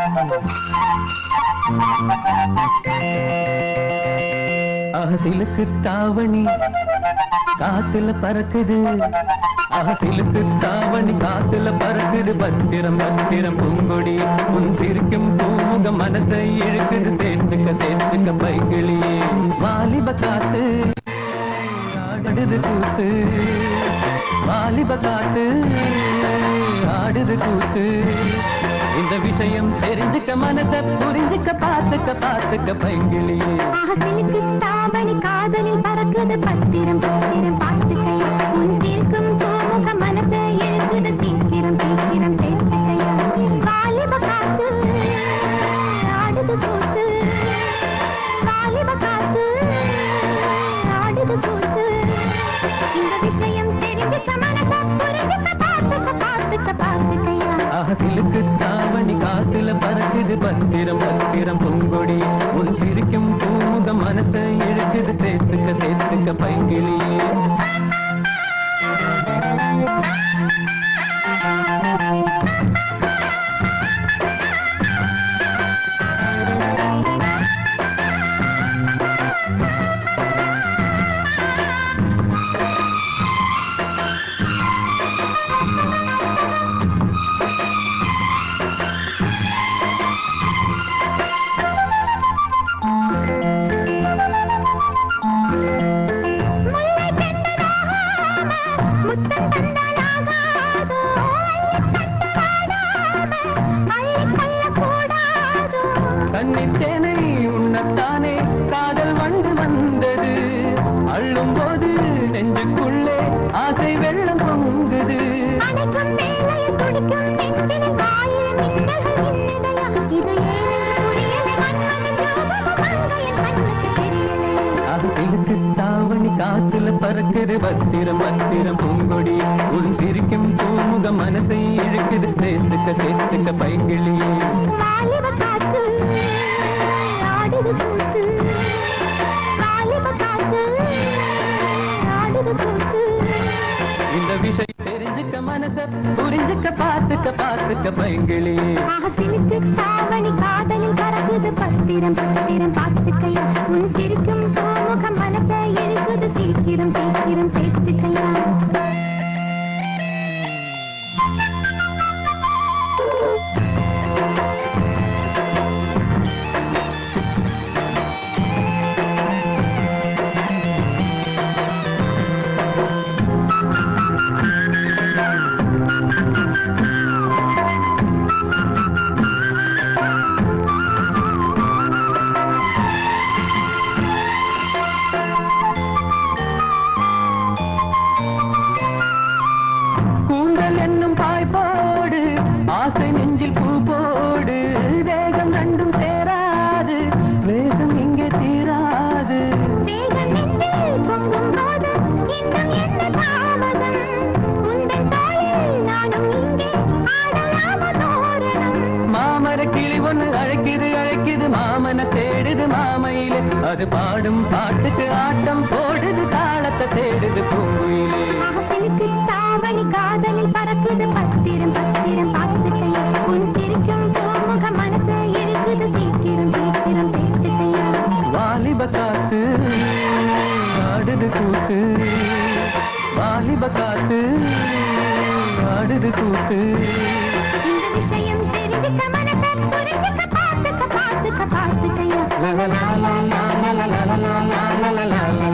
அகசிலுக்கு தாவணி காத்துல பறக்குது அகசிலுக்கு தாவணி காத்துல பறக்குது பத்திரம் பத்திரம் பூங்கொடி உன் சிரிக்கும் பூமுகம் மனசை இழுக்குது சேர்த்துக்க சேர்த்துக்க பைகிளியே வாலிப காத்து ஆடுது கூத்து வாலிப காத்து ஆடுது கூத்து இந்த விஷயம் தெரிஞ்சுக்க மனச புரிஞ்சுக்க பார்த்துக்க பார்த்துக்க பைங்கிளியே ஆசைக்கு தாவணி காதலில் பறக்குது பத்திரம் பத்திரம் பார்த்துக்கையா உன் சிரிக்கும் சோமுக மனசை எழுக்குது சீக்கிரம் சீக்கிரம் சேர்த்துக்கையா வாலிப காத்து ஆடுது கூத்து வாலிப காத்து ஆடுது கூத்து இந்த விஷயம் தெரிஞ்சுக்க மனச புரிஞ்சுக்க பார்த்துக்க பார்த்துக்க பார்த்துக்கையா அகசிலுக்கு தாவணி காத்துல பறக்குது பத்திரம் பத்திரம் பொங்கொடி உன் சிரிக்கும் பூமுகம் மனசை இழுக்குது சேர்த்துக்க சேர்த்துக்க பைங்கிளியே முல்லை பெண்ணாகாம முத்தம் தந்தாலாகாதோ அள்ளிக் கொள்ளக்கூடாதோ கண்ணித்தேனை உண்ணத்தானே காதல் வந்து வந்தது அள்ளும் போது நெஞ்சுக்குள்ளே ஆசை வெள்ளம் பொங்குது அணைக்கும் வேளையில் துடிக்கும் நெஞ்சினில் ஆயிரம் மின்னல்கள் மின்னுதையா இது ஏனென்று புரியலை மன்மதன் கோபமும் மங்கையின் கண்ணுக்கு தெரியலை அகசிலுக்கு தாவணி காத்துல பறக்குது பத்திரம் பத்திரம் பூங்கொடி உன் சிரிக்கும் பூமுகம் மனசை இழுக்குது சேர்த்துக்க சேர்த்துக்க பைங்கிளியே வாலிப காத்து ஆடுது கூத்து வாலிப காத்து ஆடுது கூத்து இந்த விஷயம் தெரிஞ்சுக்க மனச புரிஞ்சுக்க பார்த்துக்க பார்த்துக்க பைங்கிளியே ஆசிலுக்கு தாவணி காதலில் பறக்குது பத்திரம் பத்திரம் பார்த்துக்கையா உன் சிரிக்கும் பூமுகம் மனசை எழுக்குது சீக்கிரம் சீக்கிரம் சேர்த்துக்கையா கூந்தல் என்னும் பாய் போடு ஆசை நெஞ்சில் பூ போடு வேகம் ரெண்டும் சேராது வேகம் இங்கே தீராது வேகம் நெஞ்சில் பொங்கும் போது இன்னும் என்ன தாமதம் உந்தன் தோளில் நானும் இங்கே ஆடலாம தோரணம் மாமர கிளி ஒண்ணு அழைக்குது அழைக்குது மாமன தேடுது மாமையிலே அது பாடும் பாட்டுக்கு ஆட்டம் போடுது தாளத்தை தேடுது பூங்குயிலே அகசிலுக்கு தாவணி காதலில் பறக்குது பத்திரம் பத்திரம் பார்த்துக்கையா உன் சிரிக்கும் பூமுக மனசை இழுக்குது சீக்கிரம் சீக்கிரம் சேர்த்துக்கையா வாலிப காத்து ஆடுது கூத்து வாலிப காத்து ஆடுது கூத்து இந்த விஷயம் தெரிஞ்சுக்க மனச புரிஞ்சுக்க பார்த்துக்க பார்த்துக்க பார்த்துக்கையா லா லா லா லா லா லா லா லா லா லா லா லா லா